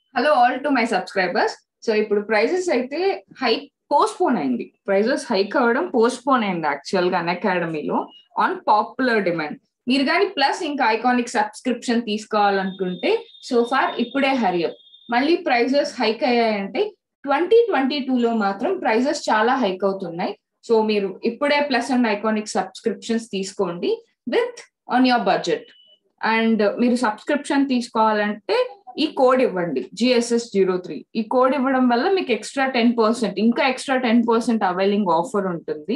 Hello all to my subscribers so ఇప్పుడు prices అయితే hike postpone అయింది ప్రైజెస్ హైక్ అవ్వడం పోస్ట్పోన్ అయింది యాక్చువల్ గా అన్ అకాడమీలో ఆన్ పాపులర్ డిమాండ్ మీరు కానీ ప్లస్ ఇంకా ఐకానిక్ సబ్స్క్రిప్షన్ తీసుకోవాలనుకుంటే సో ఫార్ ఇప్పుడే హరియప్ మళ్ళీ ప్రైజెస్ హైక్ అయ్యాయంటే ట్వంటీ ట్వంటీ లో మాత్రం ప్రైజెస్ చాలా హైక్ అవుతున్నాయి సో మీరు ఇప్పుడే ప్లస్ అండ్ ఐకానిక్ సబ్స్క్రిప్షన్స్ తీసుకోండి with on your budget and మీరు సబ్స్క్రిప్షన్ తీసుకోవాలంటే ఈ కోడ్ ఇవ్వండి జిఎస్ఎస్ జీరో త్రీ ఈ కోడ్ ఇవ్వడం వల్ల మీకు ఎక్స్ట్రా టెన్ పర్సెంట్ ఇంకా extra ten percent availing offer ఉంటుంది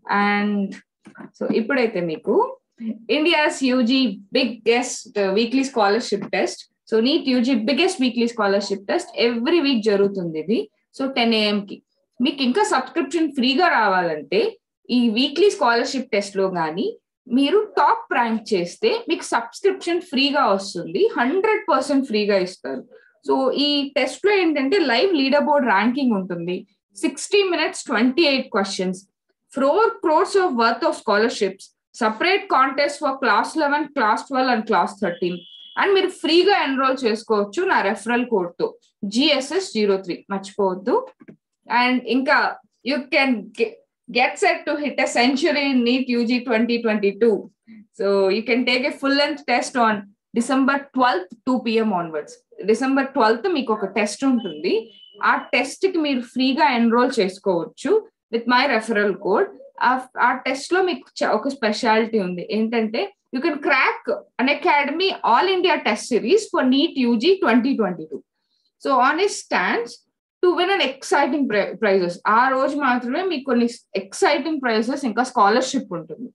అండ్ సో ఇప్పుడైతే మీకు India's UG biggest weekly scholarship test so NEET UG biggest weekly scholarship test every week జరుగుతుంది ఇది సో టెన్ కి మీకు ఇంకా సబ్స్క్రిప్షన్ ఫ్రీగా రావాలంటే ఈ వీక్లీ స్కాలర్షిప్ టెస్ట్ లో కానీ మీరు టాప్ ర్యాంక్ చేస్తే మీకు సబ్స్క్రిప్షన్ ఫ్రీగా వస్తుంది హండ్రెడ్ పర్సెంట్ ఫ్రీగా ఇస్తారు సో ఈ టెస్ట్ లో ఏంటంటే లైవ్ లీడర్ బోర్డ్ ర్యాంకింగ్ ఉంటుంది sixty minutes twenty eight questions four crores of worth of scholarships separate contest for class eleven class twelve and class thirteen and మీరు ఫ్రీగా ఎన్రోల్ చేసుకోవచ్చు నా రెఫరల్ కోడ్ తో జిఎస్ఎస్ జీరో త్రీ మర్చిపోవద్దు and ఇంకా you can get set to hit a century in NEET UG 2022. So you can take a full length test on December 12th, 2 p.m. onwards. December twelfth మీకు ఒక test ఉంటుంది ఆ test కి మీరు ఫ్రీగా enrol చేసుకోవచ్చు విత్ మై రెఫరల్ కోడ్ ఆ test లో మీకు ఒక స్పెషాలిటీ ఉంది ఏంటంటే you can crack Unacademy all India test series for NEET UG twenty twenty two so on is stands to win an exciting prizes ఆ రోజు మాత్రమే మీకు కొన్ని ఎక్సైటింగ్ ప్రైజెస్ ఇంకా స్కాలర్షిప్ ఉంటుంది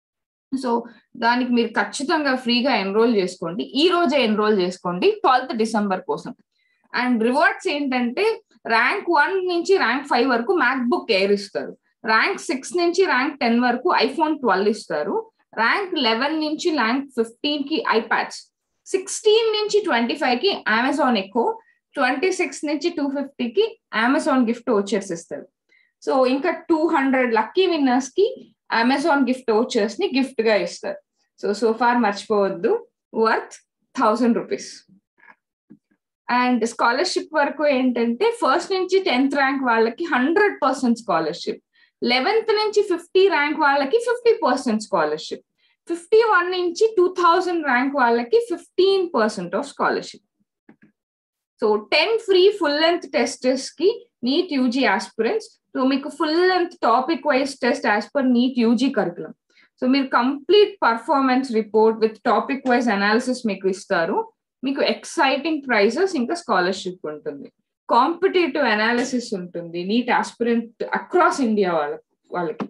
సో దానికి మీరు ఖచ్చితంగా ఫ్రీగా ఎన్రోల్ చేసుకోండి ఈ రోజే ఎన్రోల్ చేసుకోండి ట్వెల్త్ డిసెంబర్ కోసం అండ్ రివార్డ్స్ ఏంటంటే ర్యాంక్ వన్ నుంచి ర్యాంక్ ఫైవ్ వరకు మ్యాక్ బుక్ ఎయిర్ ఇస్తారు ర్యాంక్ సిక్స్ నుంచి ర్యాంక్ టెన్ వరకు ఐఫోన్ ట్వెల్వ్ ఇస్తారు ర్యాంక్ లెవెన్ నుంచి ర్యాంక్ ఫిఫ్టీన్ కి ఐప్యాడ్స్ సిక్స్టీన్ నుంచి ట్వంటీ ఫైవ్ కి అమెజాన్ ఎక్కువ ట్వంటీ సిక్స్ నుంచి టూ ఫిఫ్టీకి అమెజాన్ గిఫ్ట్ వచ్చర్స్ ఇస్తారు సో ఇంకా టూ హండ్రెడ్ లక్కీ విన్నర్స్ కి అమెజాన్ గిఫ్ట్ వచ్చర్స్ ని గిఫ్ట్ గా ఇస్తారు సో సో ఫార్ మర్చిపోవద్దు worth thousand rupees and scholarship వరకు ఏంటంటే ఫస్ట్ నుంచి టెన్త్ ర్యాంక్ వాళ్ళకి హండ్రెడ్ పర్సెంట్ స్కాలర్షిప్ లెవెన్త్ నుంచి ఫిఫ్టీ ర్యాంక్ వాళ్ళకి fifty percent scholarship fifty one నుంచి టూ థౌసండ్ ర్యాంక్ వాళ్ళకి fifteen percent of scholarship so ten free full length tests కి NEET UG aspirants so మీకు full length topic wise test as per NEET UG curriculum so మీరు complete performance report with topic wise analysis మీకు ఇస్తారు మీకు exciting prizes ఇంకా scholarship ఉంటుంది competitive analysis ఉంటుంది NEET aspirant across India వాళ్ళ వాళ్ళకి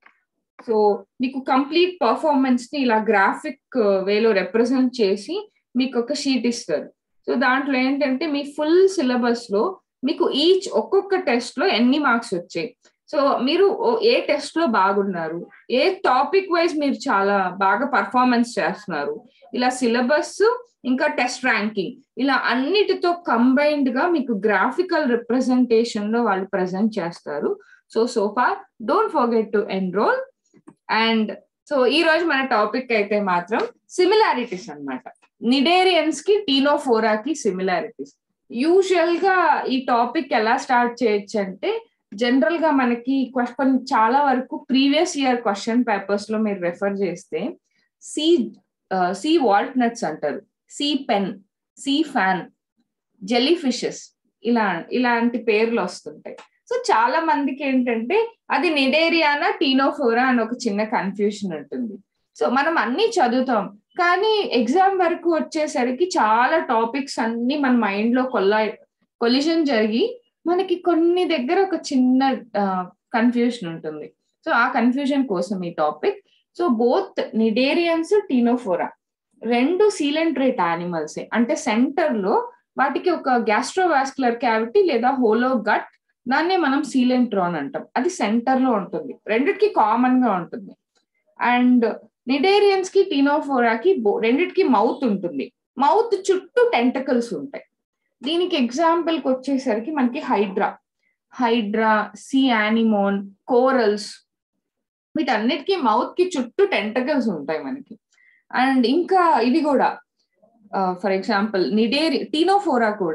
సో మీకు కంప్లీట్ పర్ఫార్మెన్స్ ని ఇలా గ్రాఫిక్ వేలో రిప్రజెంట్ చేసి మీకు ఒక షీట్ ఇస్తారు సో దాంట్లో ఏంటంటే మీ ఫుల్ సిలబస్ లో మీకు ఈచ్ ఒక్కొక్క టెస్ట్ లో ఎన్ని మార్క్స్ వచ్చాయి సో మీరు ఏ టెస్ట్ లో బాగున్నారు ఏ టాపిక్ వైజ్ మీరు చాలా బాగా పర్ఫార్మెన్స్ చేస్తున్నారు ఇలా సిలబస్ ఇంకా టెస్ట్ ర్యాంకింగ్ ఇలా అన్నిటితో కంబైన్డ్ గా మీకు గ్రాఫికల్ రిప్రజెంటేషన్ లో వాళ్ళు ప్రజెంట్ చేస్తారు so so far don't forget to enrol and so ఈ రోజు మన టాపిక్ అయితే మాత్రం సిమిలారిటీస్ అనమాట నిడేరియన్స్ కి టీనోఫోరాకి సిమిలారిటీస్ యూజువల్ గా ఈ టాపిక్ ఎలా స్టార్ట్ చేయొచ్చు అంటే జనరల్ గా మనకి క్వశ్చన్ చాలా వరకు ప్రీవియస్ ఇయర్ క్వశ్చన్ పేపర్స్ లో మీరు రెఫర్ చేస్తే సి సి వాల్ట్ నట్స్ అంటారు sea pen sea fan jellyfishes ఇలా ఇలాంటి పేర్లు వస్తుంటాయి సో చాలా మందికి ఏంటంటే అది నిడేరియానా టీనోఫోరా అని ఒక చిన్న కన్ఫ్యూషన్ ఉంటుంది సో మనం అన్ని చదువుతాం కానీ ఎగ్జామ్ వరకు వచ్చేసరికి చాలా టాపిక్స్ అన్ని మన మైండ్ లో కొల్ల కొలిజన్ జరిగి మనకి కొన్ని దగ్గర ఒక చిన్న కన్ఫ్యూషన్ ఉంటుంది సో ఆ కన్ఫ్యూజన్ కోసం ఈ topic so both cnidarians ctenophora రెండు సీలెంట్రేట్ యానిమల్స్ అంటే సెంటర్ లో వాటికి ఒక గ్యాస్ట్రోవాస్కులర్ క్యావిటీ లేదా హోలో గట్ దాన్నే మనం సీలెంట్రాన్ అంటాం అది సెంటర్ లో ఉంటుంది రెండిటికి కామన్ గా ఉంటుంది అండ్ నిడేరియన్స్ కి టీనోఫోరాకి రెండిటికి మౌత్ ఉంటుంది మౌత్ చుట్టూ టెంటకల్స్ ఉంటాయి దీనికి ఎగ్జాంపుల్ కి వచ్చేసరికి మనకి hydra hydra sea anemone corals వీటన్నిటికీ మౌత్ కి చుట్టూ టెంటకల్స్ ఉంటాయి మనకి అండ్ ఇంకా ఇది కూడా ఫర్ ఎగ్జాంపుల్ నిడేరి టీనోఫోరా కూడా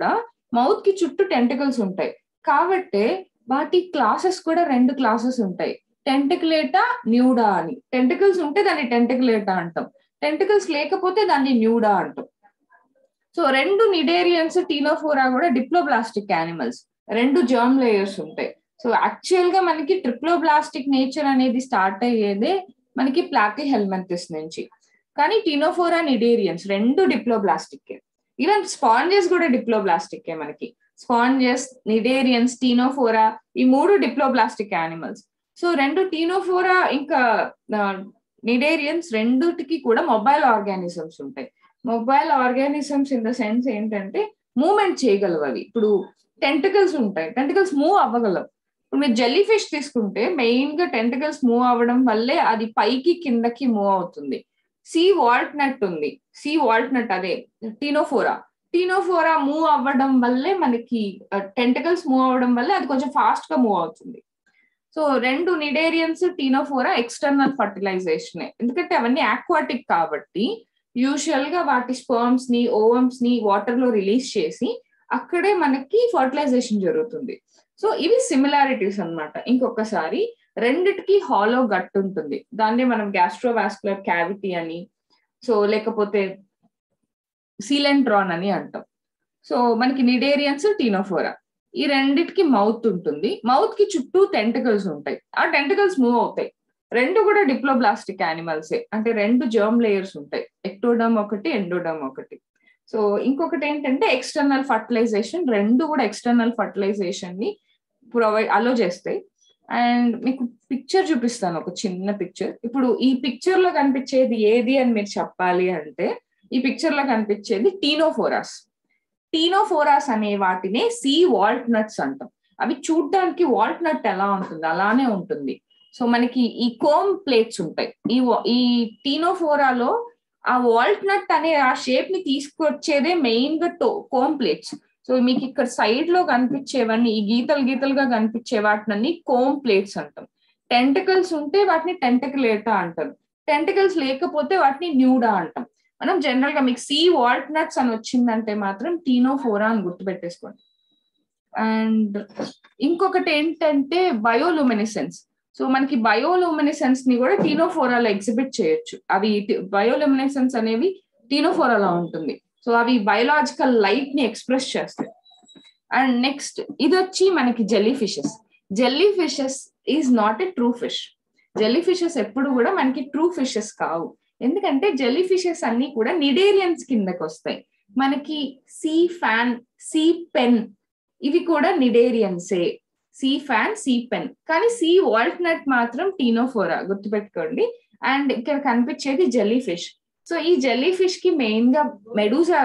మౌత్ కి చుట్టూ టెంటికల్స్ ఉంటాయి కాబట్టి వాటి క్లాసెస్ కూడా రెండు క్లాసెస్ ఉంటాయి టెంటికులేటా న్యూడా అని టెంటికల్స్ ఉంటే దాన్ని టెంటికులేటా అంటాం టెంటికల్స్ లేకపోతే దాన్ని న్యూడా అంటాం సో రెండు నిడేరియన్స్ టీనోఫోరా కూడా డిప్లోబ్లాస్టిక్ యానిమల్స్ రెండు జర్మ్ లేయర్స్ ఉంటాయి సో యాక్చువల్ గా మనకి ట్రిప్లోబ్లాస్టిక్ నేచర్ అనేది స్టార్ట్ అయ్యేదే మనకి ప్లాకి హెల్మెంతిస్ నుంచి కానీ టీనోఫోరా నిడేరియన్స్ రెండు డిప్లోబ్లాస్టిక్ ఈవెన్ స్పాంజెస్ కూడా డిప్లోబ్లాస్టిక్ మనకి స్పాంజెస్ నిడేరియన్స్ టీనోఫోరా ఈ మూడు డిప్లోబ్లాస్టిక్ యానిమల్స్ సో రెండు టీనోఫోరా ఇంకా నిడేరియన్స్ రెండుటికి కూడా మొబైల్ ఆర్గానిజమ్స్ ఉంటాయి mobile organisms in the sense ఏంటంటే మూమెంట్ చేయగలవు అవి ఇప్పుడు టెంటికల్స్ ఉంటాయి టెంటికల్స్ మూవ్ అవ్వగలవు ఇప్పుడు మీరు జెల్లీ ఫిష్ తీసుకుంటే మెయిన్ గా టెంటికల్స్ మూవ్ అవ్వడం వల్లే అది పైకి కిందకి మూవ్ అవుతుంది సీ వాల్ట్ నట్ ఉంది సీ వాల్ట్ నట్ అదే టీనోఫోరా టీనోఫోరా మూవ్ అవ్వడం వల్లే మనకి టెంటికల్స్ మూవ్ అవ్వడం వల్లే అది కొంచెం ఫాస్ట్ గా మూవ్ అవుతుంది సో రెండు నిడేరియన్స్ టీనోఫోరా ఎక్స్టర్నల్ ఫర్టిలైజేషన్ ఎందుకంటే అవన్నీ ఆక్వాటిక్ కాబట్టి యూజువల్ గా వాటి స్పర్మ్స్ ని ఓవమ్స్ ని వాటర్ లో రిలీజ్ చేసి అక్కడే మనకి ఫర్టిలైజేషన్ జరుగుతుంది సో ఇవి సిమిలారిటీస్ అనమాట ఇంకొకసారి రెండిటికి హాలో గట్ ఉంటుంది దాన్ని మనం గ్యాస్ట్రోవాస్కులర్ క్యావిటీ అని సో లేకపోతే సీలెంట్రాన్ అని అంటాం సో మనకి నిడేరియన్స్ టీనోఫోరా ఈ రెండిటికి మౌత్ ఉంటుంది మౌత్ కి చుట్టూ టెంటికల్స్ ఉంటాయి ఆ టెంటికల్స్ మూవ్ అవుతాయి రెండు కూడా డిప్లోబ్లాస్టిక్ యానిమల్సే అంటే రెండు జర్మ్ లేయర్స్ ఉంటాయి ఎక్టోడమ్ ఒకటి ఎండోడమ్ ఒకటి సో ఇంకొకటి ఏంటంటే ఎక్స్టర్నల్ ఫర్టిలైజేషన్ రెండు కూడా ఎక్స్టర్నల్ ఫర్టిలైజేషన్ ని ప్రొవైడ్ అలో చేస్తాయి అండ్ మీకు పిక్చర్ చూపిస్తాను ఒక చిన్న పిక్చర్ ఇప్పుడు ఈ పిక్చర్ లో కనిపించేది ఏది అని మీరు చెప్పాలి అంటే ఈ పిక్చర్ లో కనిపించేది టీనోఫోరాస్ టీనోఫోరాస్ అనే వాటినే సీ వాల్ట్ నట్స్ అంటాం అవి చూడ్డానికి వాల్ట్ నట్ ఎలా ఉంటుంది అలానే ఉంటుంది సో మనకి ఈ కోమ్ ప్లేట్స్ ఉంటాయి ఈ ఈ టీనోఫోరాలో ఆ వాల్ట్ నట్ అనే ఆ షేప్ ని తీసుకొచ్చేదే మెయిన్ గా కోమ్ ప్లేట్స్ సో మీకు ఇక్కడ సైడ్ లో కనిపించేవన్నీ ఈ గీతలు గీతలుగా కనిపించే వాటినన్నీ కోమ్ ప్లేట్స్ అంటాం టెంటికల్స్ ఉంటే వాటిని టెంటికలేటా అంటారు టెంటికల్స్ లేకపోతే వాటిని న్యూడా అంటాం మనం జనరల్ గా మీకు సీ వాల్ట్ నట్స్ అని వచ్చిందంటే మాత్రం టీనోఫోరా అని గుర్తుపెట్టేసుకోండి అండ్ ఇంకొకటి ఏంటంటే బయోలుమినిసెన్స్ సో మనకి బయోలుమినిసెన్స్ ని కూడా టీనోఫోరాలో ఎగ్జిబిట్ చేయొచ్చు అవి బయోలుమినిసెన్స్ అనేవి టీనోఫోరాలో ఉంటుంది సో అవి బయోలాజికల్ లైట్ ని ఎక్స్ప్రెస్ చేస్తాయి అండ్ నెక్స్ట్ ఇది వచ్చి మనకి jelly fishes jelly fishes is not a true fish jelly fishes ఎప్పుడు కూడా మనకి ట్రూ ఫిషెస్ కావు ఎందుకంటే జెల్లీ ఫిషెస్ అన్ని కూడా నిడేరియన్స్ కిందకి వస్తాయి మనకి సీ ఫ్యాన్ సీ పెన్ ఇవి కూడా నిడేరియన్సే సీ ఫ్యాన్ సీ పెన్ కానీ సీ వాల్ట్నట్ మాత్రం టీనోఫోరా గుర్తుపెట్టుకోండి అండ్ ఇక్కడ కనిపించేది జెల్లీ ఫిష్ సో ఈ జెల్లీ ఫిష్ కి మెయిన్ గా మెడూసా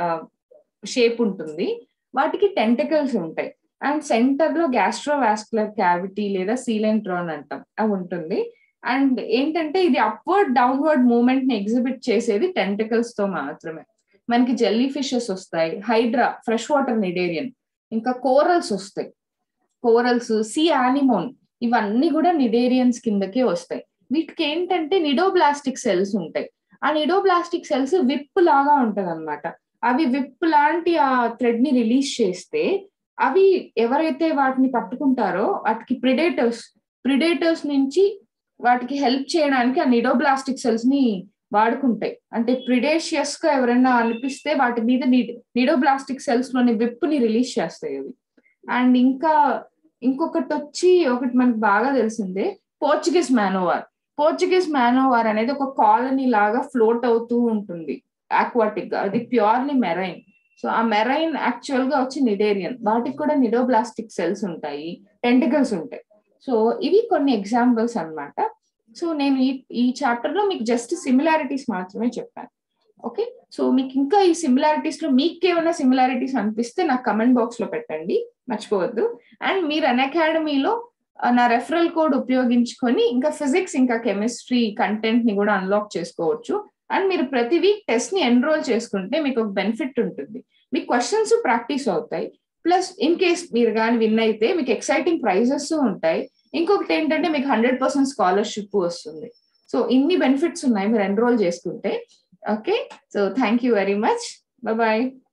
షేప్ ఉంటుంది వాటికి టెంటికల్స్ ఉంటాయి అండ్ సెంటర్ లో గ్యాస్ట్రోవాస్కులర్ క్యావిటీ లేదా సీలెంట్రాన్ అంటాం అవి ఉంటుంది అండ్ ఏంటంటే ఇది అప్వర్డ్ డౌన్వర్డ్ మూమెంట్ ని ఎగ్జిబిట్ చేసేది టెంటికల్స్ తో మాత్రమే మనకి జెల్లీ ఫిషెస్ వస్తాయి హైడ్రా ఫ్రెష్ వాటర్ నిడేరియన్ ఇంకా కోరల్స్ వస్తాయి కోరల్స్ సీ యానిమోన్ ఇవన్నీ కూడా నిడేరియన్స్ కిందకే వస్తాయి వీటికి ఏంటంటే నిడోబ్లాస్టిక్ సెల్స్ ఉంటాయి ఆ నిడోబ్లాస్టిక్ సెల్స్ విప్ లాగా ఉంటది అనమాట అవి విప్ లాంటి ఆ థ్రెడ్ ని రిలీజ్ చేస్తే అవి ఎవరైతే వాటిని పట్టుకుంటారో వాటికి ప్రిడేటర్స్ ప్రిడేటర్స్ నుంచి వాటికి హెల్ప్ చేయడానికి ఆ నిడోబ్లాస్టిక్ సెల్స్ ని వాడుకుంటాయి అంటే ప్రిడేషియస్ గా ఎవరైనా అనిపిస్తే వాటి మీద నిడోబ్లాస్టిక్ సెల్స్ లోని విప్ ని రిలీజ్ చేస్తాయి అవి అండ్ ఇంకా ఇంకొకటి వచ్చి ఒకటి మనకు బాగా తెలిసిందే పోర్చుగీస్ మ్యానోవార్ పోర్చుగీస్ మ్యానోవార్ అనేది ఒక కాలనీ లాగా ఫ్లోట్ అవుతూ ఉంటుంది ఆక్వాటిక్ గా అది ప్యూర్లీ మెరైన్ సో ఆ మెరైన్ యాక్చువల్ గా వచ్చి నిడేరియన్ వాటికి కూడా నిడోబ్లాస్టిక్ సెల్స్ ఉంటాయి టెంటికల్స్ ఉంటాయి సో ఇవి కొన్ని ఎగ్జాంపుల్స్ అనమాట సో నేను ఈ ఈ చాప్టర్ లో మీకు జస్ట్ సిమిలారిటీస్ మాత్రమే చెప్పాను ఓకే సో మీకు ఇంకా ఈ సిమిలారిటీస్ లో మీకు ఏమైనా సిమిలారిటీస్ అనిపిస్తే నాకు కమెంట్ బాక్స్ లో పెట్టండి మర్చిపోవద్దు అండ్ మీరు అన్ అకాడమీలో నా రెఫరల్ కోడ్ ఉపయోగించుకొని ఇంకా ఫిజిక్స్ ఇంకా కెమిస్ట్రీ కంటెంట్ ని కూడా అన్లాక్ చేసుకోవచ్చు అండ్ మీరు ప్రతి వీక్ టెస్ట్ ని ఎన్రోల్ చేసుకుంటే మీకు ఒక బెనిఫిట్ ఉంటుంది మీ క్వశ్చన్స్ ప్రాక్టీస్ అవుతాయి ప్లస్ ఇన్ కేస్ మీరు కానీ విన్ అయితే మీకు ఎక్సైటింగ్ ప్రైజెస్ ఉంటాయి ఇంకొకటి ఏంటంటే మీకు హండ్రెడ్ పర్సెంట్ స్కాలర్షిప్ వస్తుంది సో ఇన్ని బెనిఫిట్స్ ఉన్నాయి మీరు ఎన్రోల్ చేసుకుంటే okay so thank you very much bye